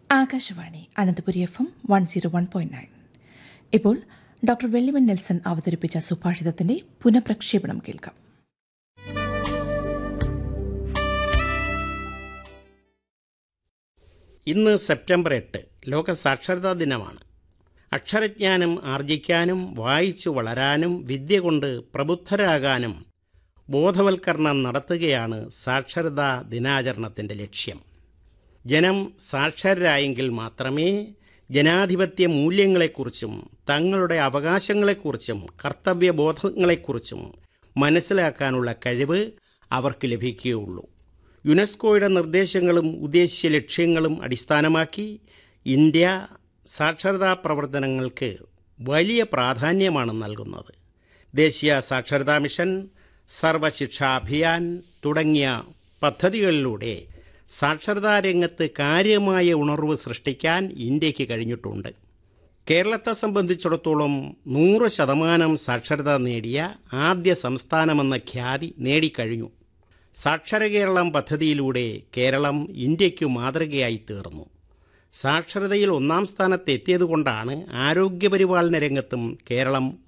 Akashvani Ananthapuri F M one zero one point nine ഇപ്പോൾ doctor Vellimon Nelson അവതരിപ്പിച്ച സുഭാഷിതത്തിന്റെ പുനഃപ്രക്ഷേപണം കേൾക്കാം ഇന്ന് സെപ്റ്റംബർ എട്ട് ലോക സാക്ഷരതാ ദിനമാണ് അക്ഷരജ്ഞാനം ആർജിക്കാനും വായിച്ചു വളരാനും വിദ്യ കൊണ്ട് പ്രബുദ്ധരാകാനും ബോധവൽക്കരണം നടത്തുകയാണ് സാക്ഷരതാ ദിനാചരണത്തിൻ്റെ ലക്ഷ്യം ജനം സാക്ഷരരായെങ്കിൽ മാത്രമേ ജനാധിപത്യ മൂല്യങ്ങളെക്കുറിച്ചും തങ്ങളുടെ അവകാശങ്ങളെക്കുറിച്ചും കർത്തവ്യബോധങ്ങളെക്കുറിച്ചും മനസ്സിലാക്കാനുള്ള കഴിവ് അവർക്ക് ലഭിക്കുകയുള്ളൂ യുനെസ്കോയുടെ നിർദ്ദേശങ്ങളും ഉദ്ദേശ്യ ലക്ഷ്യങ്ങളും അടിസ്ഥാനമാക്കി ഇന്ത്യ സാക്ഷരതാ പ്രവർത്തനങ്ങൾക്ക് വലിയ പ്രാധാന്യമാണ് നൽകുന്നത് ദേശീയ സാക്ഷരതാ മിഷൻ സർവശിക്ഷാ അഭിയാൻ തുടങ്ങിയ പദ്ധതികളിലൂടെ സാക്ഷരതാ രംഗത്ത് കാര്യമായ ഉണർവ് സൃഷ്ടിക്കാൻ ഇന്ത്യക്ക് കഴിഞ്ഞിട്ടുണ്ട് കേരളത്തെ സംബന്ധിച്ചിടത്തോളം നൂറ് ശതമാനം സാക്ഷരത നേടിയ ആദ്യ സംസ്ഥാനമെന്ന ഖ്യാതി നേടിക്കഴിഞ്ഞു സാക്ഷര കേരളം പദ്ധതിയിലൂടെ കേരളം ഇന്ത്യയ്ക്കു മാതൃകയായി തീർന്നു സാക്ഷരതയിൽ ഒന്നാം സ്ഥാനത്ത് എത്തിയതുകൊണ്ടാണ് ആരോഗ്യപരിപാലന രംഗത്തും കേരളം